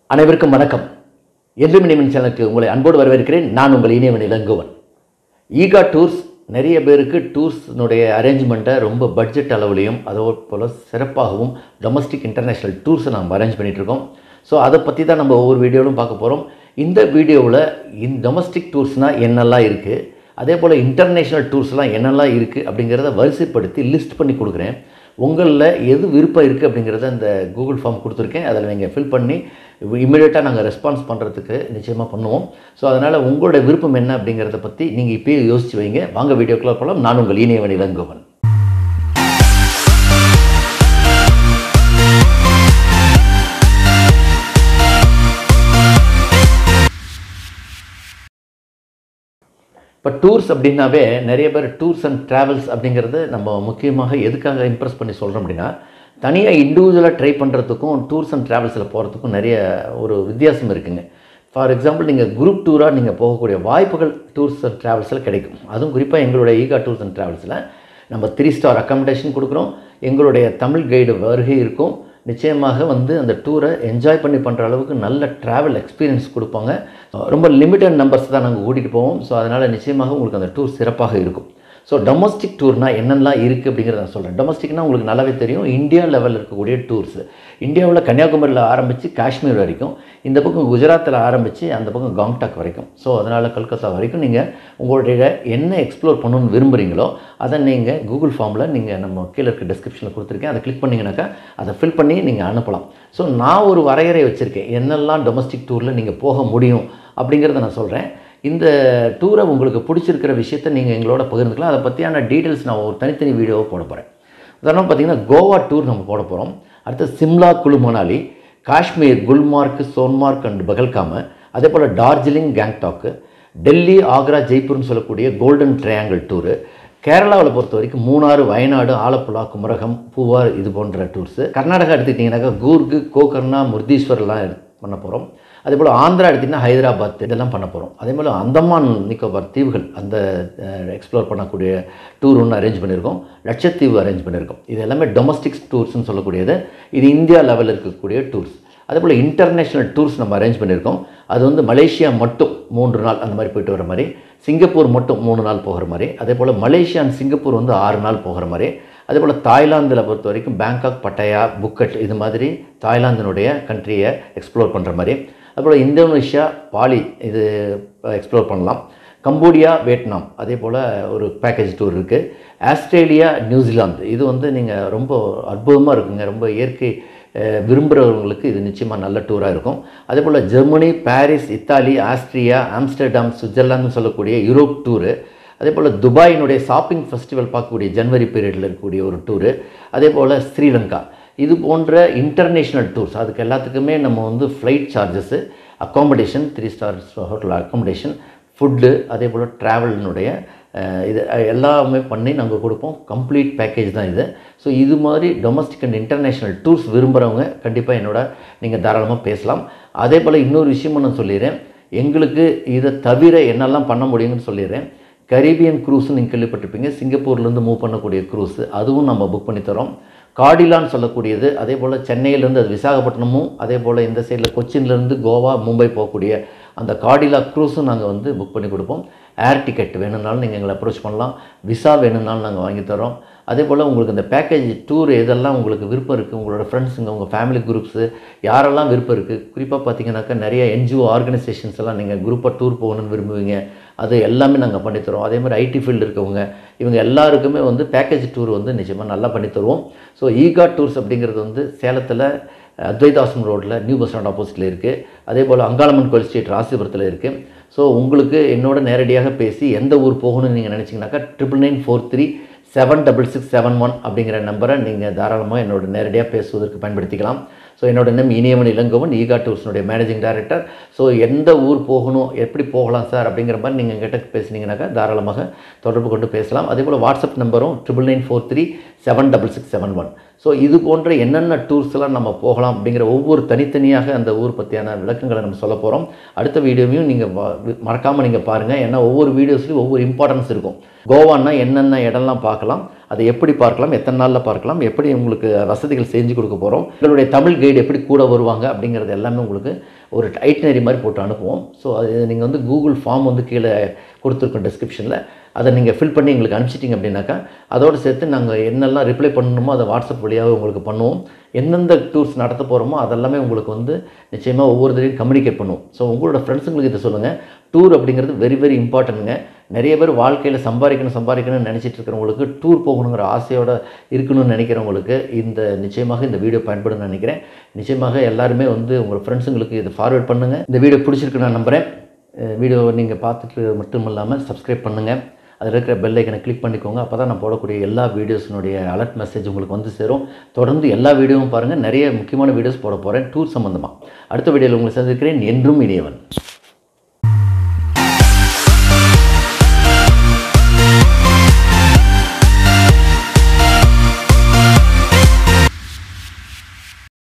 அனைவருக்கும் வணக்கம் என்றும் இனிமன் சேனலுக்கு உங்களை அன்போடு வரவேற்கிறேன் நான் உங்கள் இனியவன் இளங்குவன் ஈகா டூர்ஸ் நிறைய பேருக்கு டூர்ஸ்னுடைய அரேஞ்ச்மெண்ட்டை ரொம்ப பட்ஜெட் அளவுலையும் அதே போல் சிறப்பாகவும் டொமஸ்டிக் இன்டர்நேஷ்னல் டூர்ஸை நம்ம அரேஞ்ச் பண்ணிகிட்ருக்கோம் ஸோ அதை பற்றி தான் நம்ம ஒவ்வொரு வீடியோவிலும் பார்க்க போகிறோம் இந்த வீடியோவில் இந்த டொமஸ்டிக் டூர்ஸ்னால் என்னெல்லாம் இருக்குது அதே போல் இன்டர்நேஷ்னல் டூர்ஸ்லாம் என்னெல்லாம் இருக்குது அப்படிங்கிறத வரிசைப்படுத்தி லிஸ்ட் பண்ணி கொடுக்குறேன் உங்களில் எது விருப்பம் இருக்குது அப்படிங்கிறத இந்த கூகுள் ஃபார்ம் கொடுத்துருக்கேன் அதில் நீங்கள் ஃபில் பண்ணி இமீடியட்டாக நாங்கள் ரெஸ்பான்ஸ் பண்ணுறதுக்கு நிச்சயமாக பண்ணுவோம் ஸோ அதனால் உங்களோட விருப்பம் என்ன அப்படிங்கிறத பற்றி நீங்கள் இப்போயே யோசிச்சு வைங்க வாங்க வீடியோக்குள்ளே போகலாம் நான் உங்கள் இனியவன் இளங்கோவன் இப்போ டூர்ஸ் அப்படின்னாவே நிறைய பேர் டூர்ஸ் அண்ட் ட்ராவல்ஸ் அப்படிங்கிறது நம்ம முக்கியமாக எதுக்காக இம்ப்ரெஸ் பண்ணி சொல்கிறோம் அப்படின்னா தனியாக இண்டிவிஜுவலாக ட்ரை பண்ணுறதுக்கும் டூர்ஸ் அண்ட் ட்ராவல்ஸில் போகிறதுக்கும் நிறைய ஒரு வித்தியாசம் இருக்குங்க ஃபார் எக்ஸாம்பிள் நீங்கள் குரூப் டூராக நீங்கள் போகக்கூடிய வாய்ப்புகள் டூர்ஸ் அண்ட் ட்ராவல்ஸில் கிடைக்கும் அதுவும் குறிப்பாக எங்களுடைய ஈகா டூர்ஸ் அண்ட் ட்ராவல்ஸில் நம்ம த்ரீ ஸ்டார் அக்காமடேஷன் கொடுக்குறோம் எங்களுடைய தமிழ் கைடு வருகை இருக்கும் நிச்சயமாக வந்து அந்த டூரை என்ஜாய் பண்ணி பண்ணுற அளவுக்கு நல்ல ட்ராவல் எக்ஸ்பீரியன்ஸ் கொடுப்பாங்க ரொம்ப லிமிட்டட் நம்பர்ஸ் தான் நாங்கள் கூட்டிகிட்டு போவோம் ஸோ அதனால் நிச்சயமாக உங்களுக்கு அந்த டூர் சிறப்பாக இருக்கும் ஸோ டொமஸ்டிக் டூர்னால் என்னெல்லாம் இருக்குது அப்படிங்கிறத நான் சொல்கிறேன் டொமஸ்டிக்னால் உங்களுக்கு நல்லாவே தெரியும் இந்தியா லெவலில் இருக்கக்கூடிய டூர்ஸ் இந்தியாவில் கன்னியாகுமரியில் ஆரம்பித்து காஷ்மீர் வரைக்கும் இந்த பக்கம் குஜராத்தில் ஆரம்பித்து அந்த பக்கம் காங்டாக் வரைக்கும் ஸோ அதனால் கல்கத்தா வரைக்கும் நீங்கள் உங்களுடைய என்ன எக்ஸ்ப்ளோர் பண்ணணும்னு விரும்புகிறீங்களோ அதை நீங்கள் கூகுள் ஃபார்மில் நீங்கள் நம்ம கீழே இருக்க டிஸ்கிரிப்ஷனில் கொடுத்துருக்கேன் அதை கிளிக் பண்ணிங்கனாக்கா அதை ஃபில் பண்ணி நீங்கள் அனுப்பலாம் ஸோ நான் ஒரு வரையறை வச்சுருக்கேன் என்னெல்லாம் டொமஸ்டிக் டூரில் நீங்கள் போக முடியும் அப்படிங்கிறத நான் சொல்கிறேன் இந்த டூரை உங்களுக்கு பிடிச்சிருக்கிற விஷயத்தை நீங்கள் எங்களோட பகிர்ந்துக்கலாம் அதை பற்றியான டீட்டெயில்ஸ் நான் ஒரு தனித்தனி வீடியோவை போட போகிறேன் உதாரணம் பார்த்தீங்கன்னா கோவா டூர் நம்ம போட போகிறோம் அடுத்து சிம்லா குழு மணாலி காஷ்மீர் குல்மார்க் சோன்மார்க் அண்ட் பகல்காம அதே போல் டார்ஜிலிங் கேங்டாக்கு டெல்லி ஆக்ரா ஜெய்ப்பூர்னு சொல்லக்கூடிய கோல்டன் ட்ரையாங்கிள் டூரு கேரளாவில் பொறுத்த வரைக்கும் மூணாறு வயநாடு ஆலப்புழா குமரகம் பூவார் இது போன்ற டூர்ஸு கர்நாடகா எடுத்துக்கிட்டிங்கனாக்கா கூர்கு கோகர்ணா முர்தீஸ்வர்லாம் பண்ண போகிறோம் அதே போல் ஆந்திரா எடுத்திங்கன்னா ஹைதராபாத் இதெல்லாம் பண்ண போகிறோம் அதே போல் அந்தமான் நிக்கோபார் தீவுகள் அந்த எக்ஸ்ப்ளோர் பண்ணக்கூடிய டூர் ஒன்று அரேஞ்ச் பண்ணியிருக்கோம் லட்சத்தீவு அரேஞ்ச் பண்ணியிருக்கோம் இது எல்லாமே டொமஸ்டிக் டூர்ஸ்னு சொல்லக்கூடியது இது இந்தியா லெவலில் இருக்கக்கூடிய டூர்ஸ் அதே போல் இன்டர்நேஷ்னல் டூர்ஸ் நம்ம அரேஞ்ச் பண்ணியிருக்கோம் அது வந்து மலேசியா மட்டும் மூன்று நாள் அந்த மாதிரி போயிட்டு வர மாதிரி சிங்கப்பூர் மட்டும் மூணு நாள் போகிற மாதிரி அதே போல் மலேசியா அண்ட் சிங்கப்பூர் வந்து ஆறு நாள் போகிற மாதிரி அதே போல் தாய்லாந்தில் பொறுத்த வரைக்கும் பேங்காக் பட்டாயா புக்கட் இது மாதிரி தாய்லாந்தினுடைய கண்ட்ரியை எக்ஸ்ப்ளோர் பண்ணுற மாதிரி அதுபோல் இந்தோனேஷியா பாலி இது எக்ஸ்ப்ளோர் பண்ணலாம் கம்போடியா வியட்நாம் அதே போல் ஒரு பேக்கேஜ் டூர் இருக்குது ஆஸ்திரேலியா நியூசிலாந்து இது வந்து நீங்கள் ரொம்ப அற்புதமாக இருக்குங்க ரொம்ப இயற்கை விரும்புகிறவங்களுக்கு இது நிச்சயமாக நல்ல டூராக இருக்கும் அதே போல் Germany Paris Italy Austria Amsterdam Switzerland சொல்லக்கூடிய யூரோப் டூரு அதே போல் துபாயினுடைய ஷாப்பிங் ஃபெஸ்டிவல் பார்க்கக்கூடிய ஜனவரி பீரியடில் இருக்கக்கூடிய ஒரு டூரு அதே போல் ஸ்ரீலங்கா இது போன்ற இன்டர்நேஷ்னல் டூர்ஸ் அதுக்கு எல்லாத்துக்குமே நம்ம வந்து flight charges accommodation three stars hotel accommodation food அதே போல் ட்ராவலினுடைய இது எல்லாமே பண்ணி நாங்கள் கொடுப்போம் கம்ப்ளீட் பேக்கேஜ் தான் இது ஸோ இது மாதிரி டொமஸ்டிக் அண்ட் இன்டர்நேஷ்னல் டூர்ஸ் விரும்புகிறவங்க கண்டிப்பாக என்னோட நீங்கள் தாராளமாக பேசலாம் அதே போல் இன்னொரு விஷயமும் நான் சொல்லிடுறேன் எங்களுக்கு இதை தவிர என்னெல்லாம் பண்ண முடியும்னு சொல்லிடுறேன் கரீபியன் க்ரூஸ்னு நீங்கள் கேள்விப்பட்டிருப்பீங்க சிங்கப்பூர்லேருந்து மூவ் பண்ணக்கூடிய க்ரூஸு அதுவும் நம்ம புக் பண்ணி தரோம் காடிலான்னு சொல்லக்கூடியது அதே போல் சென்னையிலேருந்து அது விசாகப்பட்டினமும் அதே போல் இந்த சைடில் கொச்சின்லேருந்து கோவா மும்பை போகக்கூடிய அந்த காடிலா க்ரூஸும் நாங்கள் வந்து புக் பண்ணி கொடுப்போம் ஏர் டிக்கெட் வேணும்னாலும் நீங்கள் எங்களை அப்ரோச் பண்ணலாம் விசா வேணும்னாலும் நாங்கள் வாங்கி தரோம் அதே போல் உங்களுக்கு இந்த பேக்கேஜ் டூர் எதெல்லாம் உங்களுக்கு விருப்பம் இருக்குது உங்களோட ஃப்ரெண்ட்ஸுங்க உங்கள் ஃபேமிலி குரூப்ஸு யாரெல்லாம் விருப்பம் இருக்குது குறிப்பாக பார்த்தீங்கன்னாக்கா நிறைய என்ஜிஓ ஆர்கனைசேஷன்ஸ் எல்லாம் நீங்கள் குரூப்பாக டூர் போகணும்னு விரும்புவீங்க அது எல்லாமே நாங்கள் பண்ணித்தரோம் அதே மாதிரி ஐடி ஃபீல்டு இருக்கவங்க இவங்க எல்லாருக்குமே வந்து பேக்கேஜ் டூர் வந்து நிச்சயமாக நல்லா பண்ணி தருவோம் ஸோ ஈகா டூர்ஸ் அப்படிங்கிறது வந்து சேலத்தில் அத்வைதாசம் ரோட்டில் நியூ பஸ் ஸ்டாண்ட் ஆப்போசிட்டில் இருக்குது அதே போல் அங்காளம்மன் கோயில் ஸ்ட்ரீட் ராசிபுரத்தில் இருக்குது ஸோ உங்களுக்கு என்னோட நேரடியாக பேசி எந்த ஊர் போகணும்னு நீங்கள் நினச்சிங்கனாக்கா triple nine four three seven double six seven one அப்படிங்கிற நம்பரை நீங்கள் தாராளமாக என்னோட நேரடியாக பேசுவதற்கு பயன்படுத்திக்கலாம் ஸோ என்னோட நேம் இனியவன் இளங்கோவன் ஈகா டூர்ஸ்னுடைய மேனேஜிங் டைரக்டர் ஸோ எந்த ஊர் போகணும் எப்படி போகலாம் சார் அப்படிங்கிற மாதிரி நீங்கள் கிட்ட பேசுனீங்கன்னாக்கா தாராளமாக தொடர்பு கொண்டு பேசலாம் அதே போல் வாட்ஸ்அப் நம்பரும் triple nine four three seven double six seven one so இது போன்ற என்னென்ன டூர்ஸ்லாம் நம்ம போகலாம் அப்படிங்கிற ஒவ்வொரு தனித்தனியாக அந்த ஊர் பற்றியான விளக்கங்களை நம்ம சொல்ல போகிறோம் அடுத்த வீடியோவையும் நீங்கள் மறக்காமல் நீங்கள் பாருங்கள் ஏன்னா ஒவ்வொரு வீடியோஸ்லையும் ஒவ்வொரு இம்பார்ட்டன்ஸ் இருக்கும் கோவான்னா என்னென்ன இடம்லாம் பார்க்கலாம் அதை எப்படி பார்க்கலாம் எத்தனை நாளில் பார்க்கலாம் எப்படி உங்களுக்கு வசதிகள் செஞ்சு கொடுக்க போகிறோம் எங்களுடைய தமிழ் கைடு எப்படி கூட வருவாங்க அப்படிங்கிறது எல்லாமே உங்களுக்கு ஒரு ஐட்னரி மாதிரி போட்டு அனுப்புவோம் ஸோ அது நீங்கள் வந்து கூகுள் ஃபார்ம் வந்து கீழே கொடுத்துருக்கோம் டிஸ்கிரிப்ஷனில் அதை நீங்கள் ஃபில் பண்ணி எங்களுக்கு அனுப்பிச்சிட்டிங்க அப்படின்னாக்கா அதோடு சேர்த்து நாங்கள் என்னெல்லாம் ரிப்ளை பண்ணணுமோ அதை வாட்ஸ்அப் வழியாக உங்களுக்கு பண்ணுவோம் எந்தெந்த டூர்ஸ் நடத்த போகிறோமோ அதெல்லாமே உங்களுக்கு வந்து நிச்சயமாக ஒவ்வொரு தடையும் கம்யூனிகேட் பண்ணுவோம் ஸோ உங்களோட ஃப்ரெண்ட்ஸுங்களுக்கு இதை சொல்லுங்கள் டூர் அப்படிங்கிறது வெரி வெரி இம்பார்ட்டன்ட்டுங்க நிறைய பேர் வாழ்க்கையில் சம்பாதிக்கணும் சம்பாதிக்கணும்னு நினச்சிட்டு இருக்கிறவங்களுக்கு டூர் போகணுங்கிற ஆசையோடு இருக்கணும்னு நினைக்கிறவங்களுக்கு இந்த நிச்சயமாக இந்த வீடியோ பயன்படுன்னு நினைக்கிறேன் நிச்சயமாக எல்லாருமே வந்து உங்கள் ஃப்ரெண்ட்ஸுங்களுக்கு இதை ஃபார்வேர்ட் பண்ணுங்கள் இந்த வீடியோ பிடிச்சிருக்கு நான் நம்புகிறேன் வீடியோ நீங்கள் பார்த்துட்டு மட்டும் இல்லாமல் சப்ஸ்கிரைப் பண்ணுங்கள் அதில் இருக்கிற பெல் ஐக்கனை கிளிக் பண்ணிக்கோங்க அப்போ தான் நான் போடக்கூடிய எல்லா வீடியோஸினுடைய அலர்ட் மெசேஜ் உங்களுக்கு வந்து சேரும் தொடர்ந்து எல்லா வீடியோவும் பாருங்கள் நிறைய முக்கியமான வீடியோஸ் போட போகிறேன் டூர் சம்மந்தமாக அடுத்த வீடியோவில் உங்களை சந்திக்கிறேன் என்றும் இனியவன்